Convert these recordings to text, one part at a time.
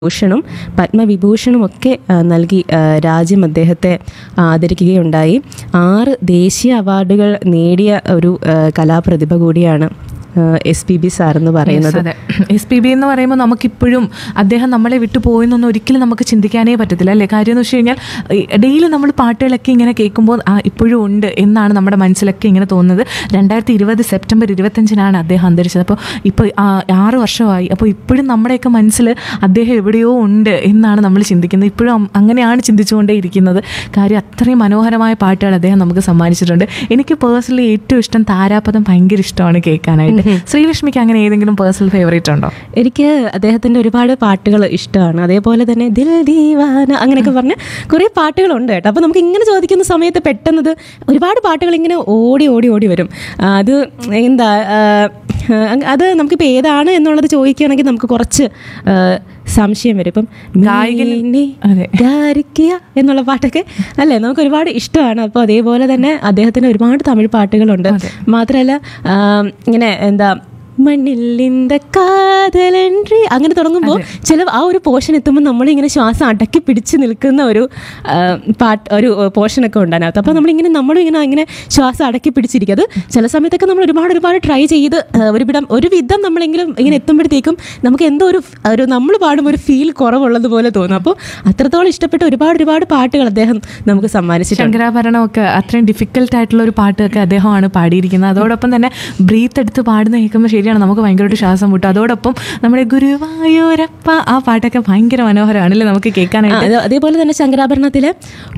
ഭൂഷണും പത്മവിഭൂഷണും ഒക്കെ ആ, നൽകി ആ, രാജ്യം അദ്ദേഹത്തെ ആദരിക്കുകയുണ്ടായി ആറ് ദേശീയ അവാർഡുകൾ നേടിയ ഒരു ആ, കലാപ്രതിഭ കൂടിയാണ് എസ് പി ബി സാർ എന്ന് പറയുന്നത് അതെ എസ് പി ബി എന്ന് പറയുമ്പോൾ നമുക്കിപ്പോഴും അദ്ദേഹം നമ്മളെ വിട്ടു പോയെന്നൊന്നും ഒരിക്കലും നമുക്ക് ചിന്തിക്കാനേ പറ്റത്തില്ല അല്ലേ കാര്യം എന്ന് വെച്ച് കഴിഞ്ഞാൽ ഡെയിലി നമ്മൾ പാട്ടുകളൊക്കെ ഇങ്ങനെ കേൾക്കുമ്പോൾ ആ ഇപ്പോഴും ഉണ്ട് എന്നാണ് നമ്മുടെ മനസ്സിലൊക്കെ ഇങ്ങനെ തോന്നുന്നത് രണ്ടായിരത്തി ഇരുപത് സെപ്റ്റംബർ ഇരുപത്തഞ്ചിനാണ് അദ്ദേഹം അന്തരിച്ചത് അപ്പോൾ ഇപ്പോൾ ആറ് വർഷമായി അപ്പോൾ ഇപ്പോഴും നമ്മുടെയൊക്കെ മനസ്സിൽ അദ്ദേഹം എവിടെയോ ഉണ്ട് എന്നാണ് നമ്മൾ ചിന്തിക്കുന്നത് ഇപ്പോഴും അം- അങ്ങനെയാണ് ചിന്തിച്ചുകൊണ്ടേ ഇരിക്കുന്നത് കാര്യം അത്രയും മനോഹരമായ പാട്ടുകൾ അദ്ദേഹം നമുക്ക് സമ്മാനിച്ചിട്ടുണ്ട് എനിക്ക് പേഴ്സണലി ഏറ്റവും ഇഷ്ടം താരാപദം ഭയങ്കര ഇഷ്ടമാണ് കേൾക്കാനായിട്ട് ശ്രീലക്ഷ്മിക്ക് അങ്ങനെ ഏതെങ്കിലും പേഴ്സണൽ ഫേവറേറ്റ് ഉണ്ടോ എനിക്ക് അദ്ദേഹത്തിൻ്റെ ഒരുപാട് പാട്ടുകൾ ഇഷ്ടമാണ് അതേപോലെ തന്നെ ദിൽ ദീവാന അങ്ങനെയൊക്കെ പറഞ്ഞ് കുറേ പാട്ടുകളുണ്ട് കേട്ടോ അപ്പോൾ നമുക്ക് ഇങ്ങനെ ചോദിക്കുന്ന സമയത്ത് പെട്ടെന്നത് ഒരുപാട് പാട്ടുകൾ ഇങ്ങനെ ഓടി ഓടി ഓടി വരും ആ, അത് എന്താ ആ, അങ് അത് നമുക്കിപ്പോൾ ഏതാണ് എന്നുള്ളത് ചോദിക്കുകയാണെങ്കിൽ നമുക്ക് കുറച്ച് ആ, സംശയം വരും ഇപ്പം ഗായകൻ- നീ അതെ. ഗാരിക്കുക എന്നുള്ള പാട്ടൊക്കെ അല്ലേ നമുക്ക് ഒരുപാട് ഇഷ്ടമാണ് അപ്പോൾ അതേപോലെ തന്നെ അദ്ദേഹത്തിന് ഒരുപാട് തമിഴ് പാട്ടുകളുണ്ട് മാത്രമല്ല ആ, ഇങ്ങനെ എന്താ മണ്ണില്ലിന്ത കാതലൻറി അങ്ങനെ തുടങ്ങുമ്പോൾ ചില ആ ഒരു പോർഷൻ എത്തുമ്പോൾ നമ്മളിങ്ങനെ ശ്വാസം അടക്കി പിടിച്ച് നിൽക്കുന്ന ഒരു ആ, പാട്ട് ഒരു പോർഷനൊക്കെ ഉണ്ട് അതിനകത്ത് അപ്പോൾ നമ്മളിങ്ങനെ നമ്മളും ഇങ്ങനെ അങ്ങനെ ശ്വാസം അടക്കി പിടിച്ചിരിക്കും അത് ചില സമയത്തൊക്കെ നമ്മൾ ഒരുപാട് ഒരുപാട് ട്രൈ ചെയ്ത് ആ, ഒരു വിധം ഒരു വിധം നമ്മളെങ്കിലും ഇങ്ങനെ എത്തുമ്പോഴത്തേക്കും നമുക്ക് എന്തോ ഒരു ഒരു നമ്മൾ പാടുമ്പോൾ ഒരു ഫീൽ കുറവുള്ളത് പോലെ തോന്നും അപ്പോൾ അത്രത്തോളം ഇഷ്ടപ്പെട്ട ഒരുപാട് ഒരുപാട് പാട്ടുകൾ അദ്ദേഹം നമുക്ക് സമ്മാനിച്ചിട്ടുണ്ട് ശങ്കരാഭരണമൊക്കെ അത്രയും ഡിഫിക്കൽട്ട് ആയിട്ടുള്ള ഒരു പാട്ടൊക്കെ അദ്ദേഹമാണ് പാടിയിരിക്കുന്നത് അതോടൊപ്പം തന്നെ ബ്രീത്ത് എടുത്ത് പാടുന്ന കേൾക്കുമ്പോൾ ശരിയാണ് നമുക്ക് ഭയങ്കരമായിട്ട് ശ്വാസം മുട്ടും അതോടൊപ്പം നമ്മുടെ ഗുരുവായൂരപ്പ ആ പാട്ടൊക്കെ ഭയങ്കര മനോഹരമാണല്ലേ നമുക്ക് ആ, കേൾക്കാനായിട്ട് അത് അതേപോലെ തന്നെ ശങ്കരാഭരണത്തില്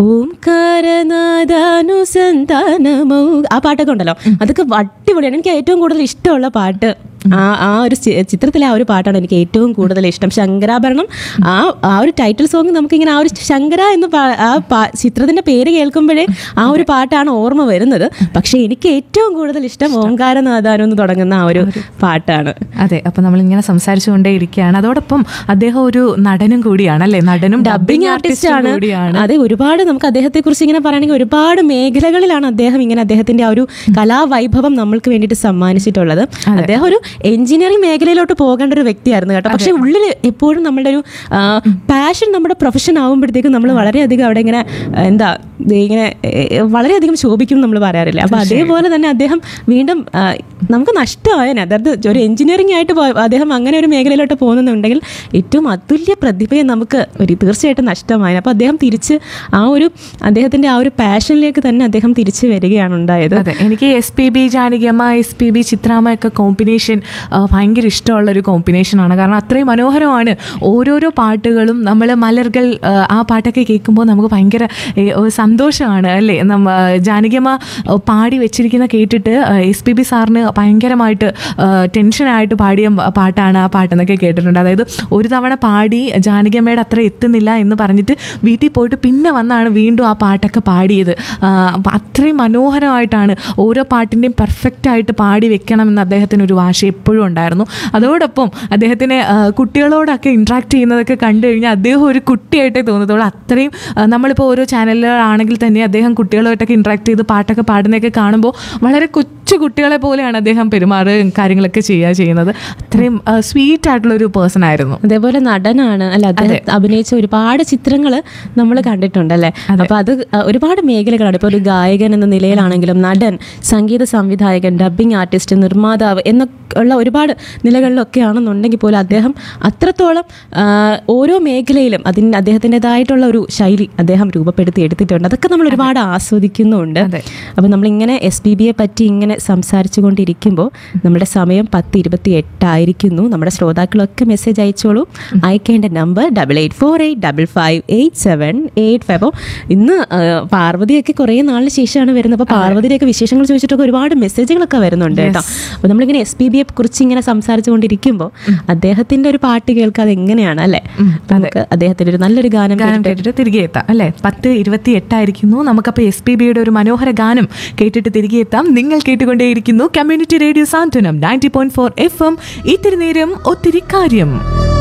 ഓംകാരനാദാനുസന്താനമോ ആ പാട്ടൊക്കെ ഉണ്ടല്ലോ അതൊക്കെ അടിപൊളിയാണ് എനിക്ക് ഏറ്റവും കൂടുതൽ ഇഷ്ടമുള്ള പാട്ട് ആ ആ ഒരു ചി- ചിത്രത്തിലെ ആ ഒരു പാട്ടാണ് എനിക്ക് ഏറ്റവും കൂടുതൽ ഇഷ്ടം ശങ്കരാഭരണം ആ ആ ഒരു ടൈറ്റിൽ സോങ് നമുക്കിങ്ങനെ ആ ഒരു ശങ്കര എന്ന് പാ- ആ പാ- ചിത്രത്തിന്റെ പേര് കേൾക്കുമ്പോഴേ ആ ഒരു പാട്ടാണ് ഓർമ്മ വരുന്നത് പക്ഷേ എനിക്ക് ഏറ്റവും കൂടുതൽ ഇഷ്ടം ഓംകാരനാദാനം എന്ന് തുടങ്ങുന്ന ആ ഒരു പാട്ടാണ് അതെ അപ്പൊ നമ്മൾ ഇങ്ങനെ സംസാരിച്ചുകൊണ്ടേ ഇരിക്കുകയാണ് അതോടൊപ്പം അദ്ദേഹം ഒരു നടനും കൂടിയാണ് അല്ലേ നടനും ഡബിങ് ആർട്ടിസ്റ്റ് ആണ് കൂടിയാണ് അതെ ഒരുപാട് നമുക്ക് അദ്ദേഹത്തെ കുറിച്ച് ഇങ്ങനെ പറയുകയാണെങ്കിൽ ഒരുപാട് മേഖലകളിലാണ് അദ്ദേഹം ഇങ്ങനെ അദ്ദേഹത്തിന്റെ ആ ഒരു കലാവൈഭവം നമ്മൾക്ക് വേണ്ടിയിട്ട് സമ്മാനിച്ചിട്ടുള്ളത് അദ്ദേഹം ഒരു എഞ്ചിനീയറിംഗ് മേഖലയിലോട്ട് പോകേണ്ട ഒരു വ്യക്തിയായിരുന്നു കേട്ടോ പക്ഷെ ഉള്ളിൽ എപ്പോഴും നമ്മുടെ ഒരു പാഷൻ നമ്മുടെ പ്രൊഫഷൻ ആകുമ്പോഴത്തേക്കും നമ്മൾ വളരെയധികം അവിടെ ഇങ്ങനെ ആ, എന്താ ദേ ഇങ്ങനെ ഏ, വളരെയധികം ശോഭിക്കും നമ്മൾ പറയാറില്ല അപ്പൊ അതേപോലെ തന്നെ അദ്ദേഹം വീണ്ടും ആ, നമുക്ക് നഷ്ടമായനെ അതായത് ഒരു എഞ്ചിനീയറിംഗ് ആയിട്ട് പോയ അദ്ദേഹം അങ്ങനെ ഒരു മേഖലയിലോട്ട് പോകുന്നുണ്ടെങ്കിൽ ഏറ്റവും അതുല്യ പ്രതിഭയെ നമുക്ക് ഒരു തീർച്ചയായിട്ടും നഷ്ടമായി അപ്പോൾ അദ്ദേഹം തിരിച്ച് ആ ഒരു അദ്ദേഹത്തിന്റെ ആ ഒരു പാഷനിലേക്ക് തന്നെ അദ്ദേഹം തിരിച്ചു വരികയാണ് ഉണ്ടായത് അതെ എനിക്ക് എസ് പി ബി ജാനകിയമ്മ എസ് പി ബി ചിത്രാമ്മ ഒക്കെ കോമ്പിനേഷൻ ഭയങ്കര ഇഷ്ടമുള്ള ഒരു കോമ്പിനേഷനാണ് കാരണം അത്രയും മനോഹരമാണ് ഓരോരോ പാട്ടുകളും നമ്മൾ മലർകൾ ആ, ആ പാട്ടൊക്കെ കേൾക്കുമ്പോൾ നമുക്ക് ഭയങ്കര ഏ, ഒരു സന്തോഷമാണ് അല്ലേ നമ്മ ജാനകിയമ്മ ആ, പാടി വെച്ചിരിക്കുന്ന കേട്ടിട്ട് എസ് പി ബി സാറിന് ഭയങ്കരമായിട്ട് ആ, ടെൻഷനായിട്ട് പാടിയ പാട്ടാണ് ആ പാട്ടെന്നൊക്കെ കേട്ടിട്ടുണ്ട് അതായത് ഒരു തവണ പാടി ജാനകിയമ്മയുടെ അത്ര എത്തുന്നില്ല എന്ന് പറഞ്ഞിട്ട് വീട്ടിൽ പോയിട്ട് പിന്നെ വന്നാണ് വീണ്ടും ആ പാട്ടൊക്കെ പാടിയത് ആ, അപ്പൊ അത്രയും മനോഹരമായിട്ടാണ് ഓരോ പാട്ടിൻ്റെയും പെർഫെക്റ്റ് ആയിട്ട് പാടി വെക്കണമെന്ന് അദ്ദേഹത്തിന് ഒരു വാശി എപ്പോഴും ഉണ്ടായിരുന്നു അതോടൊപ്പം അദ്ദേഹത്തിന് ആ, കുട്ടികളോടൊക്കെ ഇൻട്രാക്ട് ചെയ്യുന്നതൊക്കെ കണ്ടു കഴിഞ്ഞാൽ അദ്ദേഹം ഒരു കുട്ടിയായിട്ടേ തോന്നത്തുള്ളൂ അത്രയും ആ, നമ്മളിപ്പോൾ ഓരോ ചാനലുകളാണെങ്കിൽ തന്നെ അദ്ദേഹം കുട്ടികളുമായിട്ടൊക്കെ ഇൻട്രാക്ട് ചെയ്ത് പാട്ടൊക്കെ പാടുന്നതൊക്കെ കാണുമ്പോൾ വളരെ കൊച്ചു കുട്ടികളെ പോലെയാണ് അദ്ദേഹം പെരുമാറുകയും കാര്യങ്ങളൊക്കെ ചെയ്യുക ചെയ്യുന്നത് അത്രയും സ്വീറ്റ് ആയിട്ടുള്ള ഒരു പേഴ്സൺ ആയിരുന്നു അതേപോലെ നടനാണ് അല്ല അദ്ദേഹം അഭിനയിച്ച ഒരുപാട് ചിത്രങ്ങൾ നമ്മൾ കണ്ടിട്ടുണ്ട് അല്ലേ അപ്പൊ അത് ഒരുപാട് മേഖലകളാണ് ഇപ്പോൾ ഒരു ഗായകൻ എന്ന നിലയിലാണെങ്കിലും നടൻ സംഗീത സംവിധായകൻ ഡബ്ബിംഗ് ആർട്ടിസ്റ്റ് നിർമ്മാതാവ് എന്നൊക്കെ ഉള്ള ഒരുപാട് നിലകളിലൊക്കെ ആണെന്നുണ്ടെങ്കിൽ പോലും അദ്ദേഹം അത്രത്തോളം ആ, ഓരോ മേഖലയിലും അതിന് അദ്ദേഹത്തിൻ്റെതായിട്ടുള്ള ഒരു ശൈലി അദ്ദേഹം രൂപപ്പെടുത്തി എടുത്തിട്ടുണ്ട് അതൊക്കെ നമ്മൾ ഒരുപാട് ആസ്വദിക്കുന്നുണ്ട് അതെ. അപ്പോൾ നമ്മളിങ്ങനെ എസ് പി ബിയെ പറ്റി ഇങ്ങനെ സംസാരിച്ചു കൊണ്ടിരിക്കുമ്പോൾ നമ്മുടെ സമയം പത്ത് ഇരുപത്തി എട്ടായിരിക്കുന്നു നമ്മുടെ ശ്രോതാക്കളൊക്കെ മെസ്സേജ് അയച്ചോളൂ അയക്കേണ്ട number double eight four eight double five eight seven eight five അപ്പോൾ ഇന്ന് ആ, പാർവതിയൊക്കെ കുറേ നാളിന് ശേഷമാണ് വരുന്നത് അപ്പോൾ പാർവതിയുടെയൊക്കെ വിശേഷങ്ങൾ ചോദിച്ചിട്ടൊക്കെ ഒരുപാട് മെസ്സേജുകളൊക്കെ വരുന്നുണ്ട് കേട്ടോ അപ്പോൾ നമ്മളിങ്ങനെ എസ് പി ബിയെ കുറിച്ച് ഇങ്ങനെ സംസാരിച്ചു കൊണ്ടിരിക്കുമ്പോൾ അദ്ദേഹത്തിന്റെ ഒരു പാട്ട് കേൾക്കാതെ എങ്ങനെയാണ് അല്ലേ അപ്പോൾ നമുക്ക് അദ്ദേഹത്തിന്റെ ഒരു നല്ലൊരു ഗാനം ഗാനം കേട്ടിട്ട് കേട്ടിട്ട് തിരികെ എത്താം അല്ലേ പത്ത് ഇരുപത്തി എട്ടായിരിക്കുന്നു നമുക്കപ്പോൾ എസ് പി ബിയുടെ ഒരു മനോഹര ഗാനം കേട്ടിട്ട് തിരികെ എത്താം നിങ്ങൾ കേട്ടുകൊണ്ടേയിരിക്കുന്നു community radio Santhwanam ninety point four F M ഇത്തിരി നേരം ഒത്തിരി കാര്യം